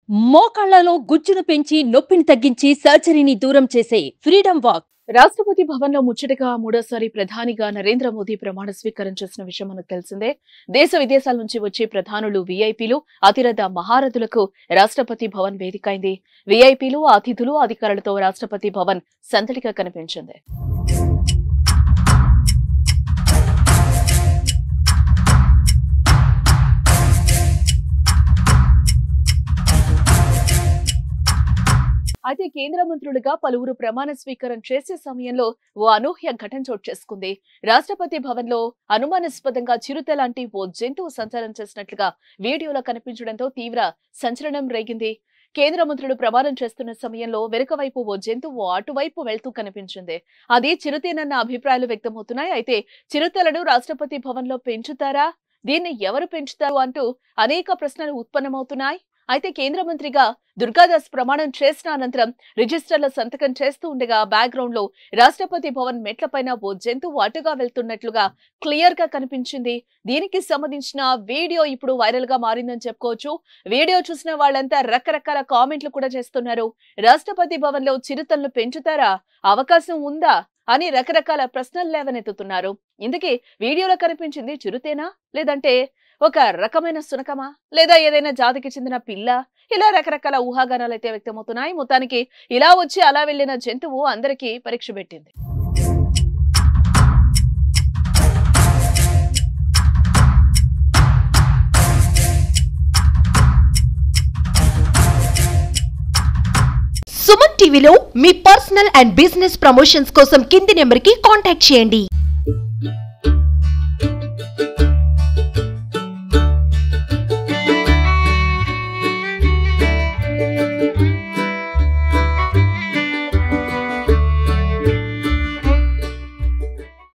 మోకాళ్లలో గుజ్జును పెంచి నొప్పిని తగ్గించి సర్జరీని దూరం చేసే ఫ్రీడమ్ వాక్ రాష్ట్రపతి భవన్లో ముచ్చటగా మూడోసారి ప్రధానిగా నరేంద్ర మోదీ ప్రమాణ స్వీకారం చేసిన విషయం మనకు తెలిసిందే దేశ విదేశాల నుంచి వచ్చే ప్రధానులు వీఐపీలు అతిరథ మహారథులకు రాష్ట్రపతి భవన్ వేదికైంది వీఐపీలు అతిథులు అధికారులతో రాష్ట్రపతి భవన్ సందడిగా కనిపించింది అయితే కేంద్ర మంత్రులుగా పలువురు ప్రమాణ స్వీకారం చేసే సమయంలో ఓ అనూహ్య ఘటన చోటు చేసుకుంది రాష్ట్రపతి భవన్ లో అనుమానాస్పదంగా చిరుత లాంటి ఓ జంతువు సంచారం చేసినట్లుగా వీడియోలో కనిపించడంతో తీవ్ర సంచలనం రేగింది కేంద్ర మంత్రులు ప్రమాణం చేస్తున్న సమయంలో వెనుక వైపు ఓ జంతువు అటువైపు వెళ్తూ కనిపించింది అది చిరుతేనన్న అభిప్రాయాలు వ్యక్తమవుతున్నాయి అయితే చిరుతలను రాష్ట్రపతి భవన్ లో పెంచుతారా దీన్ని ఎవరు పెంచుతారు అంటూ అనేక ప్రశ్నలు ఉత్పన్నమవుతున్నాయి అయితే కేంద్ర మంత్రిగా దుర్గాదాస్ ప్రమాణం చేసిన అనంతరం రిజిస్టర్ల సంతకం చేస్తూ ఉండగా బ్యాక్గ్రౌండ్ లో రాష్ట్రపతి భవన్ మెట్లపైన ఓ జంతువు అటుగా వెళ్తున్నట్లుగా క్లియర్ గా కనిపించింది దీనికి సంబంధించిన వీడియో ఇప్పుడు వైరల్ గా మారిందని చెప్పుకోవచ్చు వీడియో చూసిన వాళ్ళంతా రకరకాల కామెంట్లు కూడా చేస్తున్నారు రాష్ట్రపతి భవన్ లో చిరుతలను పెంచుతారా అవకాశం ఉందా అని రకరకాల ప్రశ్నలు లేవనెత్తుతున్నారు ఇందుకే వీడియోలో కనిపించింది చిరుతేనా లేదంటే ఒక రకమైన సునకమా లేదా ఏదైనా జాతికి చెందిన పిల్ల ఇలా రకరకాల ఊహాగానాలు అయితే వ్యక్తమవుతున్నాయి మొత్తానికి ఇలా వచ్చి అలా వెళ్లిన జంతువు అందరికీ పరీక్ష పెట్టింది సుమన్ టీవీలో మీ పర్సనల్ అండ్ బిజినెస్ ప్రమోషన్స్ కోసం కింది నెంబర్కి కాంటాక్ట్ చేయండి